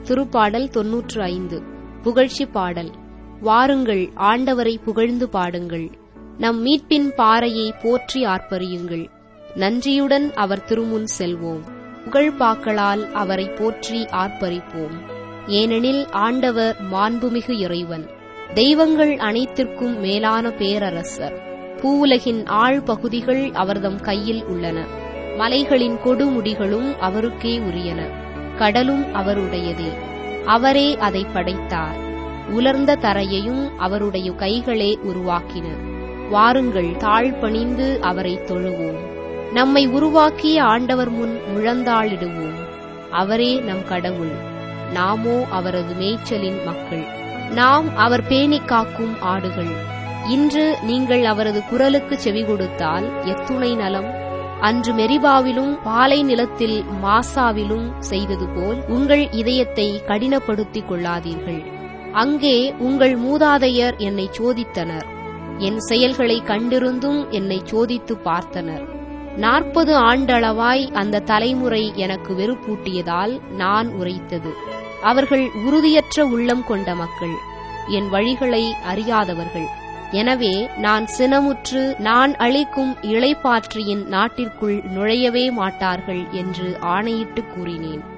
திருப்பாடல் தொன்னூற்று ஐந்து புகழ்ச்சி பாடல் வாருங்கள் ஆண்டவரை புகழ்ந்து பாடுங்கள் நம் மீட்பின் பாறையை போற்றி ஆர்ப்பரியுங்கள் நன்றியுடன் அவர் திருமுன் செல்வோம் புகழ்பாக்களால் அவரை போற்றி ஆர்ப்பரிப்போம் ஏனெனில் ஆண்டவர் மாண்புமிகு இறைவன் தெய்வங்கள் அனைத்திற்கும் மேலான பேரரசர் பூவுலகின் ஆழ் பகுதிகள் அவர்தம் கையில் உள்ளன மலைகளின் கொடுமுடிகளும் அவருக்கே உரியன கடலும் அவருடையதே அவரே அதை படைத்தார் உலர்ந்த தரையையும் அவருடைய கைகளே உருவாக்கின வாருங்கள் தாழ்பணிந்து அவரை தொழுவோம் நம்மை உருவாக்கிய ஆண்டவர் முன் முழந்தாளிடுவோம் அவரே நம் கடவுள் நாமோ அவரது மேய்ச்சலின் மக்கள் நாம் அவர் பேணி காக்கும் ஆடுகள் இன்று நீங்கள் அவரது குரலுக்கு செவி கொடுத்தால் எத்துணை நலம் அன்று மெரிபாவிலும் பாலை நிலத்தில் மாசாவிலும் செய்தது போல் உங்கள் இதயத்தை கடினப்படுத்திக் கொள்ளாதீர்கள் அங்கே உங்கள் மூதாதையர் என்னை சோதித்தனர் என் செயல்களை கண்டிருந்தும் என்னை சோதித்து பார்த்தனர் நாற்பது ஆண்டளவாய் அந்த தலைமுறை எனக்கு வெறுப்பூட்டியதால் நான் உரைத்தது அவர்கள் உறுதியற்ற உள்ளம் கொண்ட மக்கள் என் வழிகளை அறியாதவர்கள் எனவே நான் சினமுற்று நான் அளிக்கும் இளைப்பாற்றியின் நாட்டிற்குள் நுழையவே மாட்டார்கள் என்று ஆணையிட்டு கூறினேன்